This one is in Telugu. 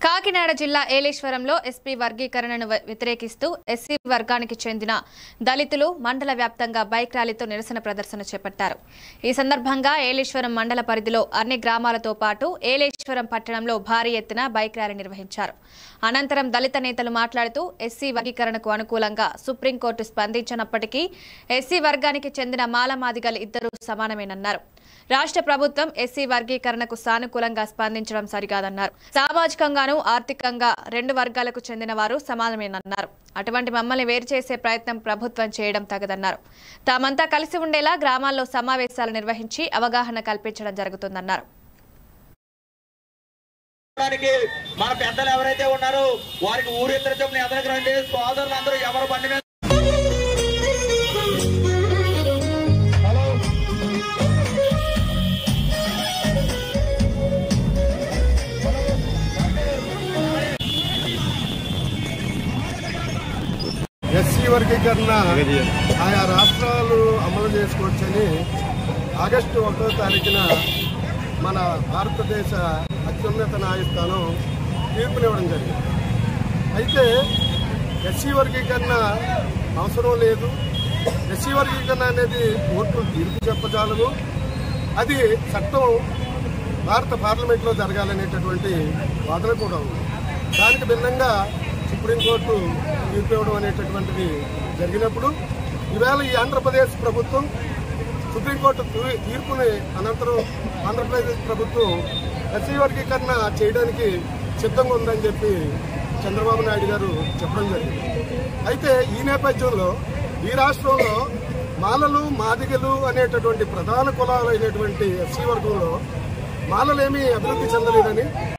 కాకినాడ జిల్లా ఏలేశ్వరంలో ఎస్పీ వర్గీకరణను వ- వ్యతిరేకిస్తూ ఎస్సీ వర్గానికి చెందిన దళితులు మండల వ్యాప్తంగా బైక్ ర్యాలీతో నిరసన ప్రదర్శన చేపట్టారు ఈ సందర్భంగా ఏలేశ్వరం మండల పరిధిలో అన్ని గ్రామాలతో పాటు ఏలేశ్వరం పట్టణంలో భారీ ఎత్తున బైక్ ర్యాలీ నిర్వహించారు అనంతరం దళిత నేతలు మాట్లాడుతూ ఎస్సీ వర్గీకరణకు అనుకూలంగా సుప్రీంకోర్టు స్పందించినప్పటికీ ఎస్సీ వర్గానికి చెందిన మాలమాదిగలు ఇద్దరూ సమానమేనన్నారు రాష్ట్ర ప్రభుత్వం ఎస్సీ వర్గీకరణకు సానుకూలంగా స్పందించడం సరికాదన్నారు సామాజికంగానూ ఆర్థికంగా రెండు వర్గాలకు చెందిన వారు సమానమేనన్నారు అటువంటి మమ్మల్ని వేరు చేసే ప్రయత్నం ప్రభుత్వం చేయడం తగదన్నారు తామంతా కలిసి ఉండేలా గ్రామాల్లో సమావేశాలు నిర్వహించి అవగాహన కల్పించడం జరుగుతుందన్నారు దానికి మన పెద్దలు ఎవరైతే ఉన్నారో వారికి ఊరిద్దరు చొప్పున ఎదరికి రండి సోదరులు అందరూ ఎవరు బండి మీద ఎస్సీ వర్గీకరణ ఆయా రాష్ట్రాలు అమలు చేసుకోవచ్చని ఆగస్టు ఒకటో తారీఖున మన భారతదేశ అత్యున్నత న్యాయస్థానం తీర్పునివ్వడం జరిగింది అయితే ఎస్సీ వర్గీకరణ అవసరం లేదు ఎస్సీ వర్గీకరణ అనేది కోర్టు తీర్పు చెప్పజాలదు అది చట్టం భారత పార్లమెంట్లో జరగాలనేటటువంటి వాదన కూడా ఉంది దానికి భిన్నంగా సుప్రీంకోర్టు తీర్పు ఇవ్వడం అనేటటువంటిది జరిగినప్పుడు ఈవేళ ఈ ఆంధ్రప్రదేశ్ ప్రభుత్వం సుప్రీంకోర్టు తీ- తీర్పుని అనంతరం ఆంధ్రప్రదేశ్ ప్రభుత్వం ఎస్సీ వర్గీకరణ చేయడానికి సిద్ధంగా ఉందని చెప్పి చంద్రబాబు నాయుడు గారు చెప్పడం జరిగింది అయితే ఈ నేపథ్యంలో ఈ రాష్ట్రంలో మాలలు మాదిగలు అనేటటువంటి ప్రధాన కులాలు అయినటువంటి ఎస్సీ వర్గంలో మాలలేమీ అభివృద్ధి చెందలేదని